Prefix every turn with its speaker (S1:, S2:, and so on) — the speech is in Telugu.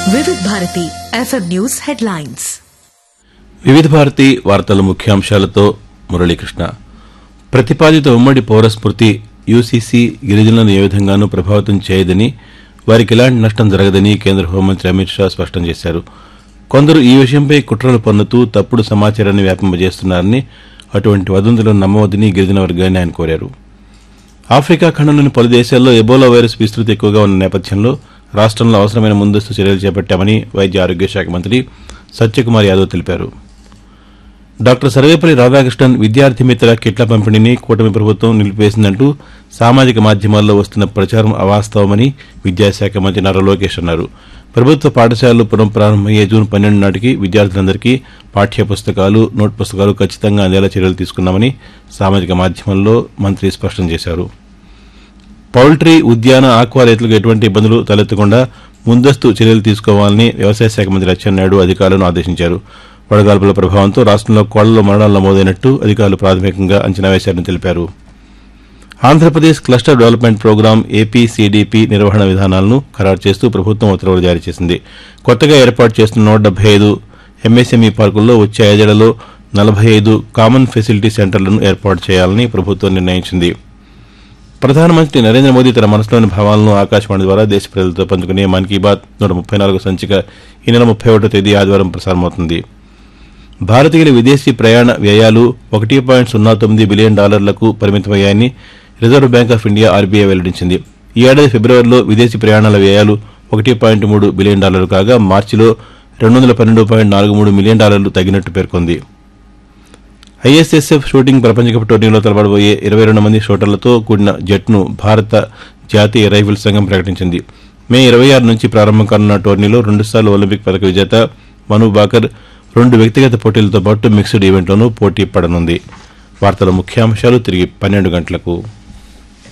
S1: వివిధ భారతి ఎఫ్ఎం న్యూస్ హెడ్లైన్స్
S2: వివిధ భారతి వార్తల ముఖ్యాంశాలతో మురళీకృష్ణ ప్రతిపాదిత ఉమ్మడి పౌరస్మృతి యూసీసీ గిరిజనులను ఏ విధంగానూ ప్రభావితం చేయదని వారికి ఎలాంటి నష్టం జరగదని కేంద్ర హోంమంత్రి అమిత్ షా స్పష్టం చేశారు కొందరు ఈ విషయంపై కుట్రలు పన్నుతూ తప్పుడు సమాచారాన్ని వ్యాపింపజేస్తున్నారని అటువంటి వదంతులను నమ్మవద్దని గిరిజన వర్గాన్ని ఆయన కోరారు ఆఫ్రికా ఖండంలోని పలు దేశాల్లో ఎబోలా వైరస్ విస్తృతి ఎక్కువగా ఉన్న నేపథ్యంలో రాష్ట్రంలో అవసరమైన ముందస్తు చర్యలు చేపట్టామని వైద్య ఆరోగ్య శాఖ మంత్రి సత్యకుమార్ యాదవ్ తెలిపారు డాక్టర్ సర్వేపల్లి రాధాకృష్ణన్ విద్యార్థి మిత్ర కిట్ల పంపిణీని కూటమి ప్రభుత్వం నిలిపివేసిందంటూ సామాజిక మాధ్యమాల్లో వస్తున్న ప్రచారం అవాస్తవమని విద్యాశాఖ మంత్రి నారా లోకేష్ అన్నారు ప్రభుత్వ పాఠశాలలు పునఃప్రారంభమయ్యే జూన్ పన్నెండు నాటికి విద్యార్థులందరికీ పాఠ్య పుస్తకాలు నోట్ పుస్తకాలు ఖచ్చితంగా అందేలా చర్యలు తీసుకున్నామని సామాజిక మాధ్యమంలో మంత్రి స్పష్టం చేశారు పౌల్ట్రీ ఉద్యాన ఆక్వా రైతులకు ఎటువంటి ఇబ్బందులు తలెత్తకుండా ముందస్తు చర్యలు తీసుకోవాలని వ్యవసాయ శాఖ మంత్రి అచ్చెన్నాయుడు అధికారులను ఆదేశించారు వడగాల్పుల ప్రభావంతో రాష్ట్రంలో కోళ్లలో మరణాలు నమోదైనట్టు అధికారులు ప్రాథమికంగా అంచనా వేశారని తెలిపారు Andhra Pradesh cluster development program APCDP నిర్వహణ విధానాలను ఖరారు చేస్తూ ప్రభుత్వం ఉత్తర్వులు జారీ చేసింది కొత్తగా ఏర్పాటు చేస్తున్న నూట డెబ్బై ఐదు ఎంఎస్ఎంఈ పార్కుల్లో వచ్చే ఐదేళ్లలో నలభై ఐదు కామన్ ఫెసిలిటీ సెంటర్లను ఏర్పాటు చేయాలని ప్రభుత్వం నిర్ణయించింది ప్రధానమంత్రి నరేంద్ర మోదీ తన మనసులోని భావాలను ఆకాశవాణి ద్వారా దేశ ప్రజలతో పంచుకునే మన్ కీ బాత్ నూట ముప్పై నాలుగు సంచిక ఈ నెల ముప్పై ఒకటో తేదీ ఆదివారం ప్రసారమవుతుంది భారతీయుల విదేశీ ప్రయాణ వ్యయాలు ఒకటి పాయింట్ సున్నా తొమ్మిది బిలియన్ డాలర్లకు పరిమితమయ్యాయని reserve bank of India RBI వెల్లడించింది ఈ ఏడాది ఫిబ్రవరిలో విదేశీ ప్రయాణాల వ్యయాలు ఒకటి పాయింట్ మూడు బిలియన్ డాలర్లు కాగా మార్చిలో రెండు వందల పన్నెండు పాయింట్ నాలుగు మూడు మిలియన్ డాలర్లు తగ్గినట్టు పేర్కొంది ఐఎస్ఎస్ఎఫ్ షూటింగ్ ప్రపంచ కప్ టోర్నీలో తలపడబోయే ఇరవై రెండు మంది షూటర్లతో కూడిన జట్టును భారత జాతీయ రైఫిల్స్ సంఘం ప్రకటించింది మే ఇరవై ఆరు నుంచి ప్రారంభం కానున్న టోర్నీలో రెండుసార్లు ఒలింపిక్ పథక విజేత మను బాకర్ రెండు వ్యక్తిగత పోటీలతో పాటు మిక్స్డ్ ఈవెంట్లోనూ పోటీ పడనుంది వార్తల ముఖ్యాంశాలు తిరిగి పన్నెండు గంటలకు